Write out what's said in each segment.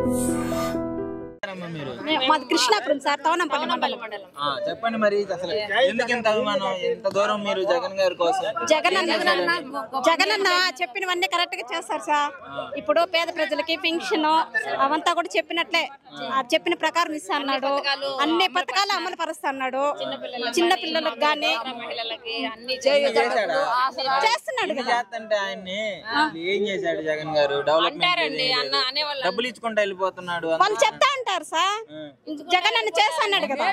అమ్మా మీరు మే- మాది కృష్ణాపురం సార్ తవనంపల్లి మండలం ఆ, చెప్పండి మరి అసలు ఎందుకు ఇంత అభిమానం ఇంత దూరం మీరు జగన్ గారి కోసం జగన్ అన్న జగన్ అన్న చెప్పినవన్నీ కరెక్ట్ గా చేస్తారు సార్ ఇప్పుడు పేద ప్రజలకి పెన్షన్ అవంతా కూడా చెప్పినట్లే ఆ చెప్పిన ప్రకారం ఇస్తా అన్నాడు అన్ని పథకాలు అమలు పరుస్తా అన్నాడు చిన్న పిల్లలకు గానీ చేశాడా చేస్తున్నాడు ఇన్ని కదా చేస్తుంటే ఆయన్ని అసలు ఏం చేశాడు జగన్ గారు డెవలప్మెంట్ డబ్బులు ఇచ్చుకుంటా వెళ్ళిపోతున్నాడు అన్న. వాళ్ళు చెప్తా అంటారు సార్ జగన్ అన్న చేస్తా అన్నాడు కదా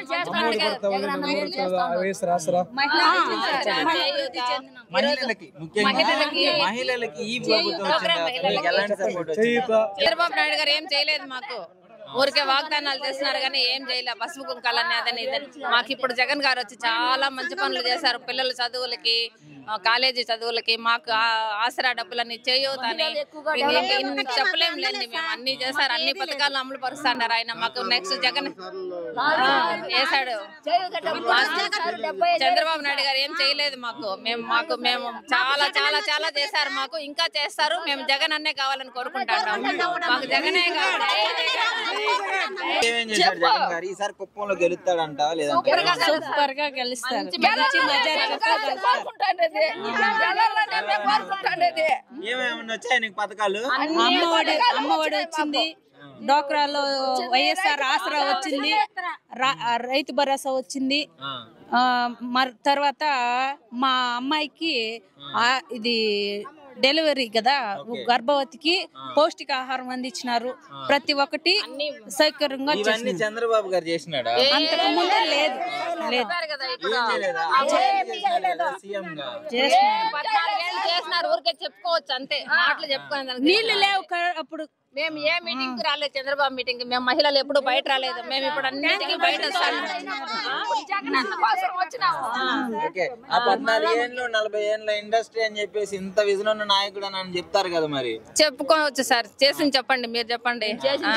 మహిళలకి ముఖ్యంగా మహిళలకి ఈ ప్రభుత్వం వచ్చింది మీకు ఎలాంటి సపోర్ట్ వచ్చింది చంద్రబాబు నాయుడు గారు ఏం చేయలేదు మాకు ఊరికే వాగ్దానాలు చేస్తున్నారు కానీ ఏం చేయలే పసుపు కుంకాలని అదని ఇదని మాకు ఇప్పుడు జగన్ గారు వచ్చి చాలా మంచి పనులు చేశారు పిల్లల చదువులకి ఆ, కాలేజీ చదువులకి మాకు ఆ- ఆసరా డబ్బులని చేయొద్దని చెప్పలేం లేండి మేము అన్ని చేశారు అన్ని పథకాలు అమలు పరుస్తున్నారు ఆయన మాకు నెక్స్ట్ జగన్ ఆ, చేశాడు చంద్రబాబు నాయుడు గారు ఏం చేయలేదు మాకు మేము మాకు మేము చాలా చాలా చాలా చేశారు మాకు ఇంకా చేస్తారు మేము జగన్ అన్నే కావాలని కోరుకుంటాం మాకు జగనే కావాలి ఏమేం చేశాడు జగన్ గారు ఈసారి కుప్పంలో గెలుస్తాడంట లేదంటే సూపర్ గా గెలుస్తారు ఏమేమన్నా వచ్చాయి నీకు పథకాలు అమ్మఒడి అమ్మఒడి వచ్చింది డోక్రాలో వైఎస్ఆర్ ఆసరా వచ్చింది రా- రైతు భరోసా వచ్చింది ఆ, ఆ, మర్- తర్వాత మా అమ్మాయికి ఆ- ఇది డెలివరీ కదా గర్భవతికి పౌష్టికాహారం అందించినారు ప్రతి ఒక్కటి సౌకర్యంగా ఇవన్నీ చంద్రబాబు గారు చేసినాడా అంతకు ముందు లేదు లేదు ఏం చేయలేదా అభివృద్ధి చేసినాడా సీఎం గా చేసినారు. పద్నాలుగేళ్ళు చేసినారు ఊరికే చెప్పుకోవచ్చు అంతే మాటలు చెప్పుకునే దానికి నీళ్లు లేవు క- అప్పుడు మేము ఏ మీటింగ్ కి రాలేదు చంద్రబాబు మీటింగ్ కి మేము మహిళలు ఎప్పుడు బయట రాలేదు మేము ఇప్పుడు అన్నింటికి బయట వస్తాము ఓకే ఆ పద్నాలుగు ఏళ్ళు నలభై ఏళ్ళ ఇండస్ట్రీ అని చెప్పేసి ఇంత విజన్ ఉన్న నాయకుడు అని అని చెప్తారు కదా మరి చెప్పుకోవచ్చు సార్ చేసి చెప్పండి మీరు చెప్పండి ఆ.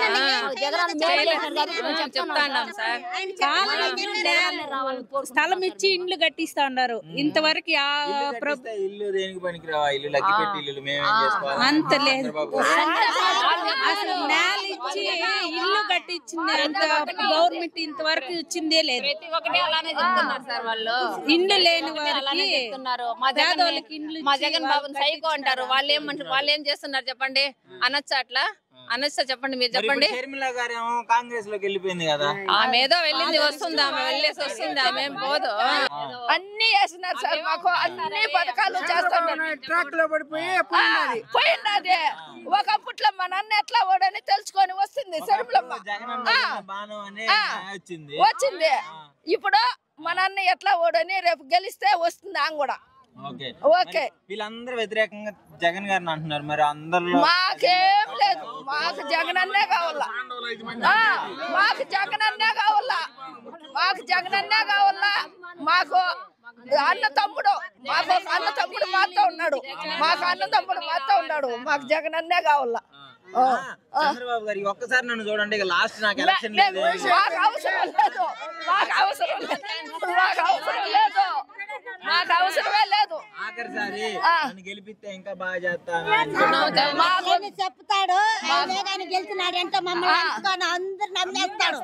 ఆ, చెప్తా ఉన్నాం సార్ చాలా మంది ఉండే స్థలం ఇచ్చి ఇండ్లు కట్టిస్తా ఉన్నారు ఇంతవరకు ఆ ప్ర- కట్టిస్తే ఇల్లు దేనికి పనికిరావా ఇల్లు లగ్గిపెట్టి ఇల్లు మేమేం చేసుకోవాలి అంత లేదు చంద్రబాబు అసలు నేల ఇచ్చి ఇల్లు కట్టించింది అంత గవర్నమెంట్ ఇంతవరకు ఇచ్చిందే లేదు ప్రతి ఒక్కటి అలానే చెప్తున్నారు సార్ వాళ్ళు ఇండ్లు లేని అలానే వారికి చెప్తున్నారు మా జగన్ పేదోళ్ళకి ఇండ్లు మా ఇచ్చి జగన్ బాబుని సైకో అంటారు వాళ్ళు ఏం వాళ్ళు ఏం చేస్తున్నారు చెప్పండి అనొచ్చా అట్లా అనొచ్చా చెప్పండి మీరు మరి చెప్పండి ఇప్పుడు షర్మిల గారేమో కాంగ్రెస్ లోకి వెళ్ళిపోయింది కదా ఆమె ఏదో వెళ్ళింది వస్తుంది ఆమె వెళ్ళేసి వస్తుంది ఆమె ఏం పోదు అన్ని వేసినారు సార్ మాకు అన్ని పథకాలు చేస్తున్నారు ట్రాక్ లో పడిపోయి పోయినది ఒకప్పట్లో మా నాన్న ఎట్లా ఓడని తెలుసుకొని వస్తుంది శర్మలమ్మ జగన్ అన్న బాణం అనే వచ్చింది వచ్చింది ఇప్పుడు మా నాన్న ఎట్లా ఓడని రేపు గెలిస్తే వస్తుంది ఆమె కూడా ఓకే ఓకే వీళ్ళందరూ వ్యతిరేకంగా జగన్ గారిని అంటున్నారు మరి అందరిలో మాకేం లేదు మాకు జగనన్నే కావాలా ఆ, మాకు జగనన్నే కావాలా మాకు జగనన్నే కావాలా మాకు అన్న తమ్ముడు మాకు ఒక అన్న తమ్ముడు మాతో ఉన్నాడు మాకు అన్న తమ్ముడు మాతో ఉన్నాడు మాకు జగనన్నే కావాలా ఆ, చంద్రబాబు గారు ఈ ఒక్కసారి నన్ను చూడండి ఇక లాస్ట్ నాకు ఎలక్షన్ లేదు మాకు అవసరం లేదు మాకు అవసరం లేదు మాకు అవసరం లేదు మాకు అవసరమే లేదు ఆఖరిసారి నన్ను గెలిపిస్తే ఇంకా బాగా చేస్తాను అని మాకు ఏమి చెప్తాడు ఆయనే కానీ గెలిచినాడు అంటే మమ్మల్ని ఎంచుకొని అందరు నమ్మేస్తాడు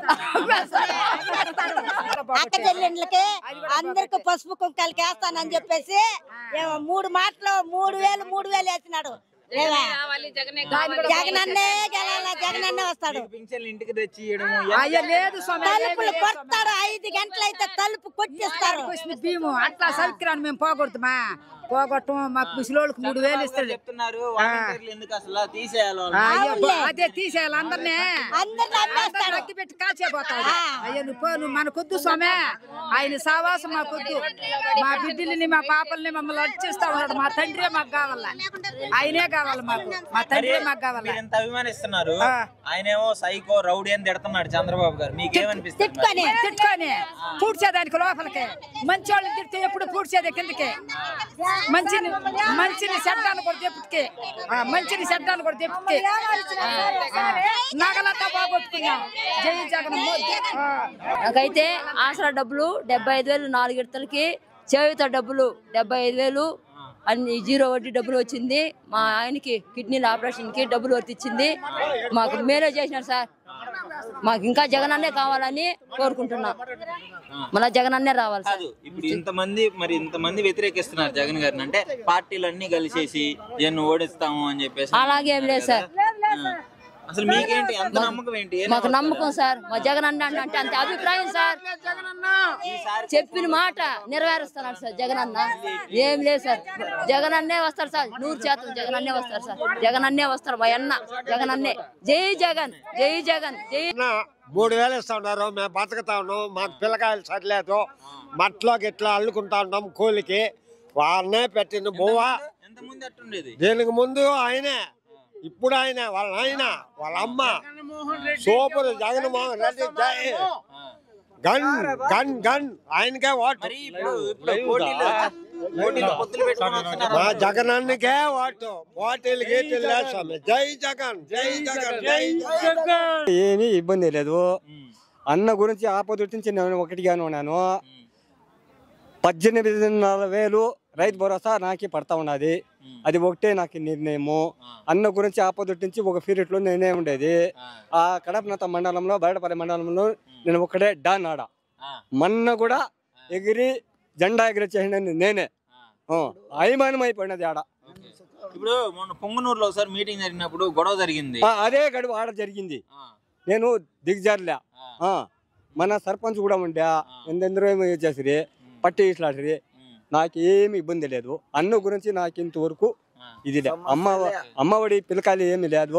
అక్క చెల్లెండ్లకి అందరికి పసుపు కుంకాలకి వేస్తానని చెప్పేసి ఏమో మూడు మాటలు మూడు వేలు మూడు వేలు వేసినాడు ఏవా? కావాలి జగనే జగన్ అన్నే గెలాల జగన్ అన్నే వస్తాడు పింఛన్లు ఇంటికి తెచ్చి ఇవ్వడము అయ్య లేదు స్వామి తలుపులు కొడతాడు ఐదు గంటలైతే తలుపు కొట్టిస్తారు వచ్చిన భీము అట్లా సౌకర్యాన్ని మేము పోగొడతామా పోగొట్టం మాకు ముసలోళ్ళకి మూడు వేలు ఇస్తాడు చెప్తున్నారు వాలంటీర్లు ఎందుకు అసలు తీసేయాలి వాళ్ళని? అయ్యో బా- అదే తీసేయాలి అందరినీ అందరు నమ్మేస్తాడు అట్టి పెట్టి కాచేపోతాడు అయ్యో నువ్వు పో నువ్వు మనకొద్దు స్వామి ఆయన సావాసం మాకొద్దు మా బిడ్డల్ని మా పాపల్ని మమ్మల్ని అడిచేస్తా ఉన్నాడు మా తండ్రే మాకు కావాలా ఆయనే కావాలి మాకు మా తండ్రే మాకు కావాలా మీరు ఎంత అభిమానిస్తున్నారు ఆయనేమో సైకో రౌడీ అని తిడుతున్నాడు చంద్రబాబు గారు మీకేమనిపిస్తుంది మరి? తిట్టుకొని తిట్టుకొని పూడ్చేదానికి లోపలికి మంచి వాళ్ళని తిడితే ఎప్పుడు పూడ్చేదే కిందకి మంచిని మంచిని చెడ్డాను కూడా చెప్పుకి మంచిని చెడ్డాను కూడా చెప్పుకి నగలంతా బాగొట్టుకున్నాం జై జగన్ మోదీ. ఆ. నాకైతే ఆసరా డబ్బులు డెబ్బై ఐదు వేలు నాలుగు విడతలకి చేయుత డబ్బులు డెబ్బై ఐదు వేలు అన్ని జీరో వడ్డీ డబ్బులు వచ్చింది మా ఆయనకి కిడ్నీల ఆపరేషన్కి డబ్బులు వర్తిచ్చింది మాకు మేలే చేసినారు సార్ మాకు ఇంకా జగన్ అన్నే కావాలని కోరుకుంటున్నాం మళ్ళా జగన్ అన్నే రావాలి సార్ కాదు ఇప్పుడు ఇంతమంది మరి ఇంతమంది వ్యతిరేకిస్తున్నారు జగన్ గారిని అంటే పార్టీలన్నీ కలిసేసి ఈయన్ని ఓడిస్తాము అని చెప్పేసి అలాగేం లేదు సార్ ఆ. అసలు మీకేంటి ఎంత నమ్మకం ఏంటి ఏం మాకు నమ్మకం సార్ మా జగన్ అన్న అంటే అంత అభిప్రాయం సార్ చెప్పిన మాట నెరవేరుస్తున్నారు సార్ జగన్ అన్న ఏం లేదు సార్ జగన్ అన్నే వస్తారు సార్ నూరు శాతం జగన్ అన్నే వస్తారు సార్ జగన్ అన్నే వస్తారు మా అన్న జగన్ అన్నే జై జగన్ జై జగన్ జై అన్న, మూడు వేలు ఇస్తా ఉన్నారు మేము బతుకుతా ఉన్నాం మాకు పిల్లకాయలు సరిలేదు మట్లోకి ఇట్లా అల్లుకుంటా ఉన్నాం కూలికి వాళ్ళనే పెట్టింది బువ్వ ఎంత ముందు ఎట్టుండేది దీనికి ముందు ఆయనే ఇప్పుడు ఆయన వాళ్ళ ఆయన వాళ్ళ అమ్మ సూపర్ జగన్మోహన్ రెడ్డి జై గన్ గన్ గన్ ఆయనకే ఓటు మరి ఇప్పుడు ఇప్పుడు పోటీలో పోటీలో పొత్తులు పెట్టుకొని వస్తున్నారు మా జగనన్నకే ఓటు పోటీలు గీటీలు లేదు స్వామి జై జగన్ జై జగన్ జై జగన్ ఏమీ ఇబ్బంది లేదు అన్న గురించి ఆపదొట్టి నుంచి నేను ఒకటిగానే ఉన్నాను పద్దెనిమిదిన్నర వేలు రైతు భరోసా నాకే పడతా ఉన్నది అది ఒకటే నాకు నిర్ణయము అన్న గురించి ఆపదొట్టి నుంచి ఒక పీరియడ్లో నేనే ఉండేది ఆ కడపనత మండలంలో బయటపల్లి మండలంలో నేను ఒకటే డాన్ ఆడ మొన్న కూడా ఎగిరి జెండా ఎగిరిచేసిన నేనే ఆ, అభిమానం అయిపోయినది ఆడ ఇప్పుడు మొన్న పొంగనూరులో ఒకసారి మీటింగ్ జరిగినప్పుడు గొడవ జరిగింది ఆ, అదే గడువు ఆడ జరిగింది ఆ, నేను దిగజారులే ఆ, ఆ, మన సర్పంచ్ కూడా ఉండే ఎందెందరో ఏమో చేసిరి పట్టి ఇట్లాడిరి ఉమ్, నాకు ఏమి ఇబ్బంది లేదు అన్న గురించి నాకు ఇంతవరకు ఆ. ఇది లే అమ్మ అమ్మఒడి పిలకాయలు ఏమి లేదు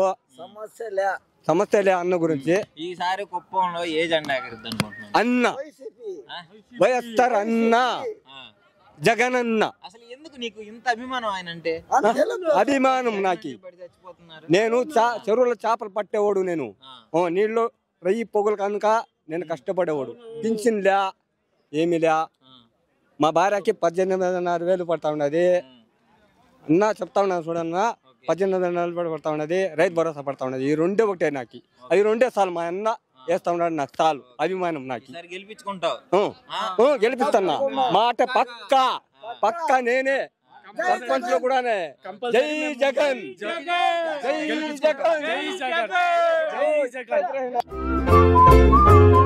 సమస్య లే అన్న గురించి ఈసారి కుప్పంలో ఏ జెండా ఎగరుద్ది అనుకుంటున్నాను అన్న ఆ? వైఎస్ఆర్ అన్న ఆ. జగన్ అన్న అసలు ఎందుకు నీకు ఇంత అభిమానం ఆయన అంటే అభిమానం నాకు పడి చచ్చిపోతున్నారు నేను చా చెరువులో చేపలు పట్టేవాడు నేను ఆ. ఓ నీళ్ళు రయ్యి పొగలు కనుక నేను కష్టపడేవాడు పింఛన్ లే ఏమి లే ఆ. మా భార్యకి పద్దెనిమిదిన్నర వేలు పడతా ఉన్నది ఉమ్, అన్న చెప్తా ఉన్నాను చూడన్న పద్దెనిమిది నెలలు పడతా ఉన్నది రైతు భరోసా పడతా ఉన్నది ఈ రెండే ఒకటే నాకు అవి రెండే చాలు మా అన్న వేస్తా ఉన్నాడు నాకు చాలు అభిమానం నాకు ఈసారి గెలిపించుకుంటావు ఊ. ఊ, గెలిపిస్తున్నా మాట పక్క పక్క నేనే సర్పంచ్ లో కూడానే జై జగన్ జై జగన్ జై జగన్